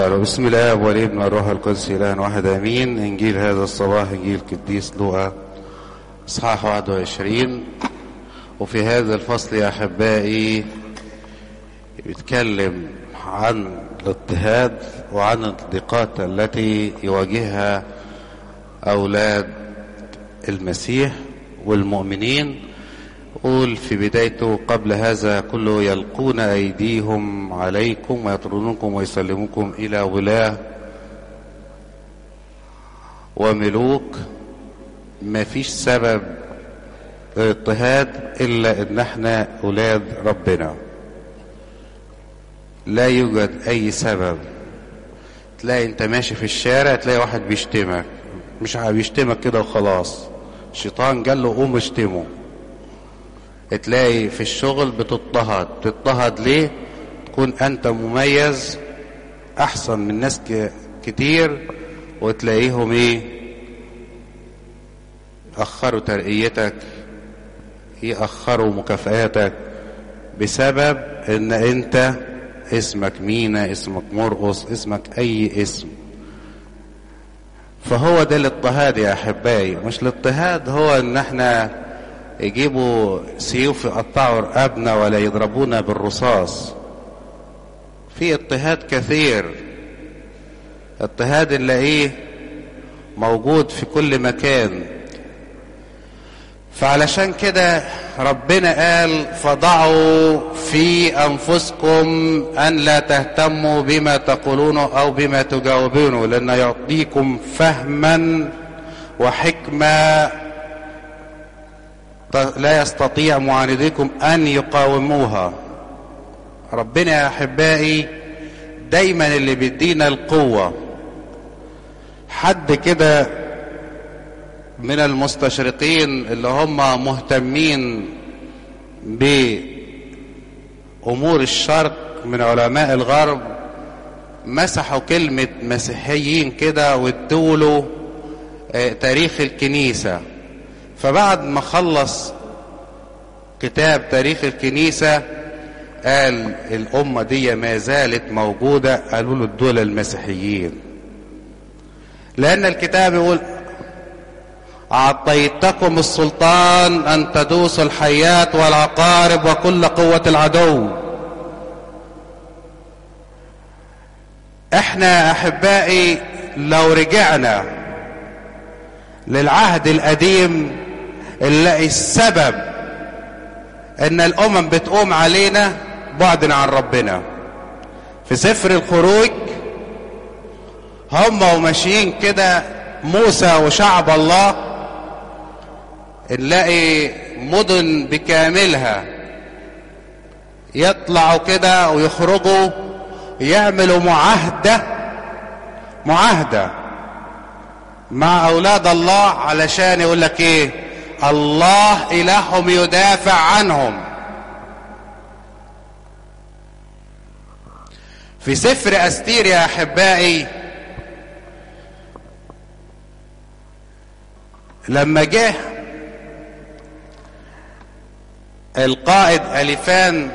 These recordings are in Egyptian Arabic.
بسم الله والابن والروح القدس اله واحد امين انجيل هذا الصباح انجيل قديس لوقا اصحاح 21 وفي هذا الفصل يا احبائي بيتكلم عن الاضطهاد وعن الضيقات التي يواجهها اولاد المسيح والمؤمنين قول في بدايته قبل هذا كله يلقون أيديهم عليكم ويطردونكم ويسلموكم إلى ولاة وملوك ما فيش سبب اضطهاد إلا إن احنا أولاد ربنا لا يوجد أي سبب تلاقي انت ماشي في الشارع تلاقي واحد بيشتمك مش بيشتمك كده وخلاص الشيطان قال له قوم اشتمه تلاقي في الشغل بتضطهد بتضطهد ليه تكون انت مميز احسن من ناس كتير وتلاقيهم ايه اخروا ترقيتك يأخروا مكافآتك بسبب ان انت اسمك مينا اسمك مرقص اسمك اي اسم فهو ده الاضطهاد يا احبائي مش الاضطهاد هو ان احنا يجيبوا سيوف يقطعوا رقابنا ولا يضربونا بالرصاص في اضطهاد كثير اضطهاد نلاقيه موجود في كل مكان فعلشان كده ربنا قال فضعوا في انفسكم ان لا تهتموا بما تقولون او بما تجاوبون لان يعطيكم فهما وحكمه لا يستطيع معانديكم ان يقاوموها ربنا يا احبائي دايما اللي بيدينا القوة حد كده من المستشرقين اللي هم مهتمين بأمور الشرق من علماء الغرب مسحوا كلمة مسيحيين كده وادوا تاريخ الكنيسة فبعد ما خلص كتاب تاريخ الكنيسة قال الأمة دي ما زالت موجودة قالوا له دول المسيحيين لأن الكتاب يقول أعطيتكم السلطان أن تدوسوا الحيات والعقارب وكل قوة العدو احنا أحبائي لو رجعنا للعهد القديم نلاقي السبب ان الامم بتقوم علينا بعد عن ربنا في سفر الخروج هم وماشيين كده موسى وشعب الله نلاقي مدن بكاملها يطلعوا كده ويخرجوا يعملوا معاهدة معاهدة مع اولاد الله علشان يقول لك ايه الله إلههم يدافع عنهم في سفر أستير يا أحبائي لما جه القائد أليفان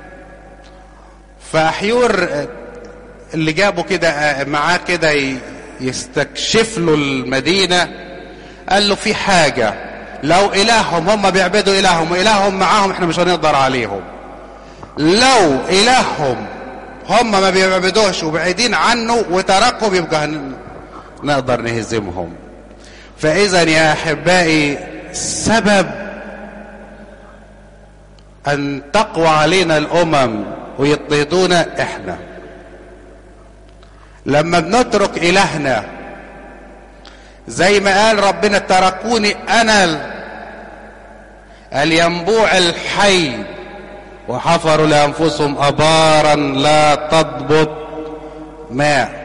فأحيور اللي جابوا كده معاه كده يستكشف له المدينة قال له في حاجة لو إلههم هم بيعبدوا إلههم وإلههم معاهم احنا مش هنقدر عليهم لو إلههم هم ما بيعبدوش وبعيدين عنه وتركهم يبقى هن... نقدر نهزمهم فإذا يا أحبائي سبب أن تقوى علينا الأمم ويضطهدونا إحنا لما بنترك إلهنا زي ما قال ربنا تركوني انا الينبوع الحي وحفروا لانفسهم ابارا لا تضبط ماء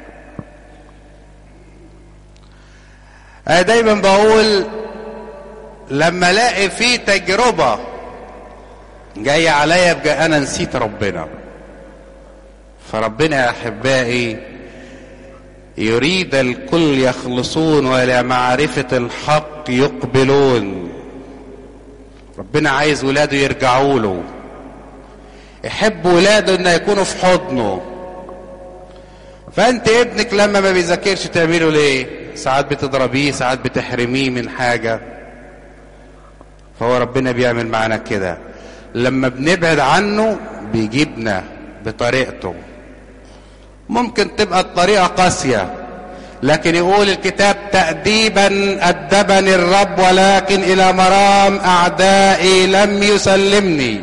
انا دايما بقول لما الاقي في تجربه جايه عليا يبقى انا نسيت ربنا فربنا يا احبائي يريد الكل يخلصون والى معرفة الحق يقبلون ربنا عايز ولاده يرجعوا له يحب ولاده ان يكونوا في حضنه فانت ابنك لما ما بيذاكرش تعمله ليه ساعات بتضربيه ساعات بتحرميه من حاجة فهو ربنا بيعمل معنا كده لما بنبعد عنه بيجيبنا بطريقته ممكن تبقى الطريقة قاسية لكن يقول الكتاب تأديبا أدبني الرب ولكن إلى مرام أعدائي لم يسلمني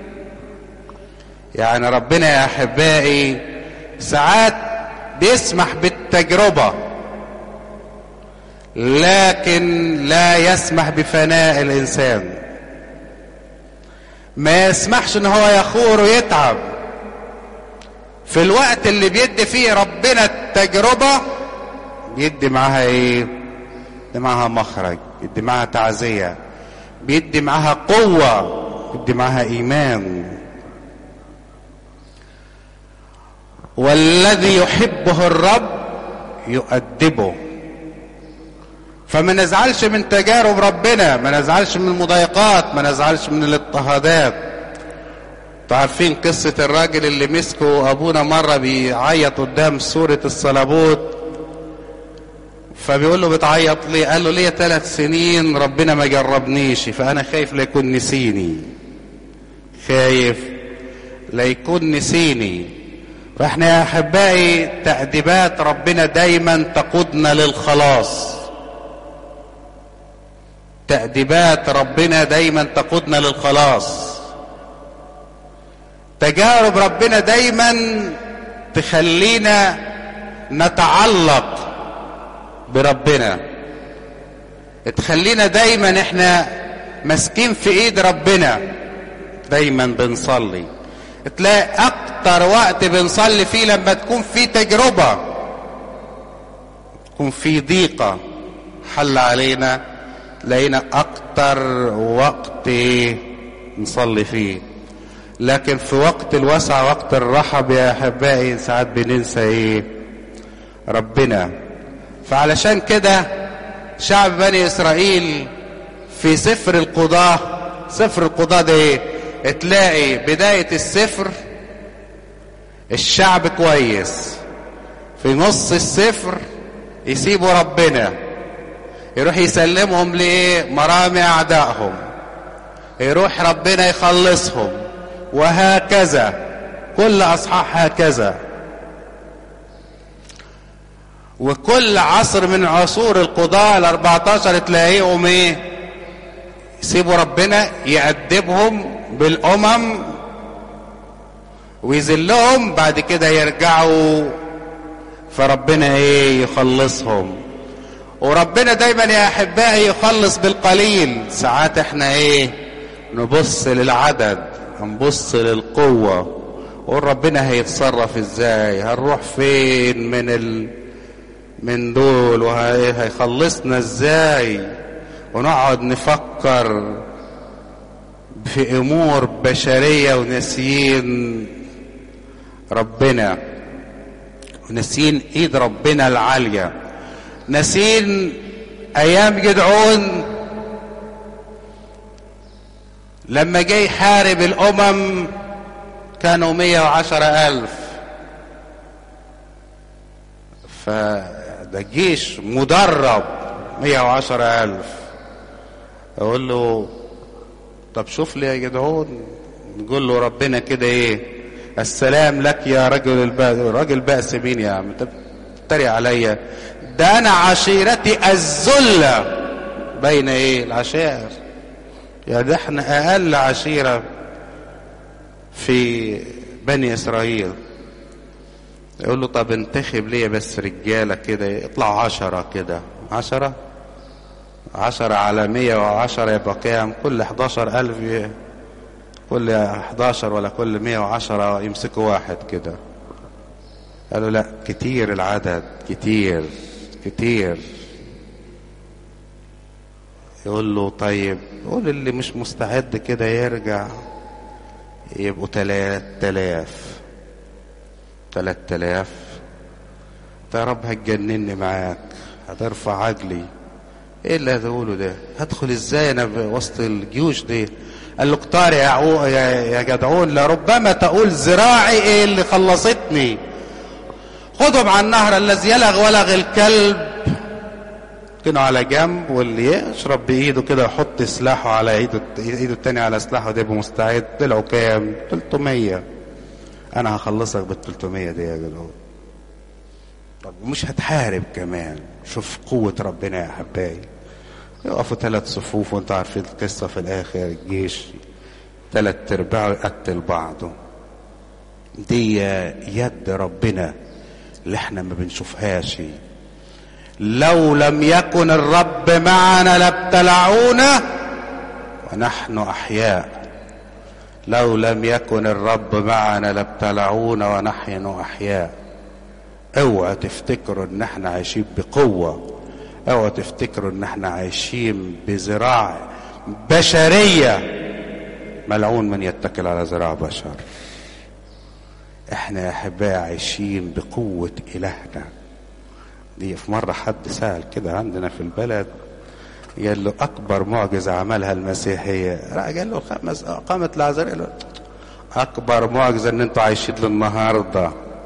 يعني ربنا يا أحبائي ساعات بيسمح بالتجربة لكن لا يسمح بفناء الإنسان ما يسمحش ان هو يخور ويتعب في الوقت اللي بيدي فيه ربنا التجربة بيدي معاها ايه بيدي معاها مخرج بيدي معاها تعزية بيدي معاها قوة بيدي معاها ايمان والذي يحبه الرب يؤدبه فما نزعلش من تجارب ربنا ما نزعلش من المضايقات ما نزعلش من الاضطهادات عارفين قصة الراجل اللي مسكه أبونا مرة بيعيط قدام سورة الصلابوت فبيقول له بتعيط ليه قال له ليه ثلاث سنين ربنا ما جربنيش فأنا خايف لا يكون نسيني خايف لا يكون نسيني فاحنا يا أحبائي تأديبات ربنا دايما تقودنا للخلاص تأديبات ربنا دايما تقودنا للخلاص تجارب ربنا دايما تخلينا نتعلق بربنا تخلينا دايما احنا ماسكين في ايد ربنا دايما بنصلي تلاقي اكتر وقت بنصلي فيه لما تكون في تجربة تكون في ضيقة حل علينا لقينا اكتر وقت نصلي فيه لكن في وقت الوسع وقت الرحب يا احبائي ساعات بننسى ايه ربنا فعلشان كده شعب بني اسرائيل في سفر القضاة سفر القضاة ده ايه تلاقي بداية السفر الشعب كويس في نص السفر يسيبوا ربنا يروح يسلمهم لايه مرامي اعدائهم يروح ربنا يخلصهم وهكذا كل اصحاح هكذا وكل عصر من عصور القضاء ال14 تلاقيهم ايه يسيبوا ربنا يأدبهم بالامم ويذلهم بعد كده يرجعوا فربنا ايه يخلصهم وربنا دايما يا احبائي يخلص بالقليل ساعات احنا ايه نبص للعدد هنبص للقوة ونقول ربنا هيتصرف ازاي هنروح فين من ال... من دول وهيخلصنا ازاي ونقعد نفكر في امور بشرية وناسيين ربنا وناسيين ايد ربنا العالية ناسيين ايام جدعون لما جه يحارب الامم كانوا مية وعشرة الف فده جيش مدرب مية وعشرة الف اقول له طب شوف لي يا جدعون نقول له ربنا كده ايه السلام لك يا رجل البأس راجل بأس مين يا عم انت بتتريق عليا ده انا عشيرتي الذلة بين ايه العشائر يا ده احنا اقل عشيرة في بني اسرائيل يقول له طب انتخب ليه بس رجالة كده يطلع عشرة كده عشرة عشرة على مية وعشرة يبقى كام كل حداشر ألف ي... كل حداشر ولا كل مية وعشرة يمسكوا واحد كده قالوا لا كتير العدد كتير كتير يقول له طيب يقول اللي مش مستعد كده يرجع يبقوا تلات تلاف تلات تلاف يا رب هتجنني معاك هترفع عجلي ايه اللي هتقوله ده هدخل ازاي انا وسط الجيوش دي قال له اختار يا, عو... يا... يا جدعون لربما تقول ذراعي ايه اللي خلصتني خذهم على النهر الذي يلغ ولغ الكلب كانوا على جنب واللي يشرب بايده كده يحط سلاحه على ايده ايده التانية على سلاحه ده يبقى مستعد طلعوا كام 300 انا هخلصك بال 300 دي يا جدعان طب ومش هتحارب كمان شوف قوة ربنا يا حبايبي يقفوا ثلاث صفوف وانتوا عارفين القصة في الآخر الجيش ثلاث ارباعه يقتل بعضه دي يد ربنا اللي احنا ما بنشوفهاش لو لم يكن الرب معنا لابتلعونا ونحن احياء لو لم يكن الرب معنا لابتلعونا ونحن احياء اوعى تفتكروا ان احنا عايشين بقوه اوعى تفتكروا ان احنا عايشين بذراع بشريه ملعون من يتكل على ذراع بشر احنا يا احبائي عايشين بقوه الهنا دي في مره حد سال كده عندنا في البلد قال له اكبر معجزه عملها المسيحيه قال له خمس قامت لعذراء اكبر معجزه ان انتوا عايشين للنهارده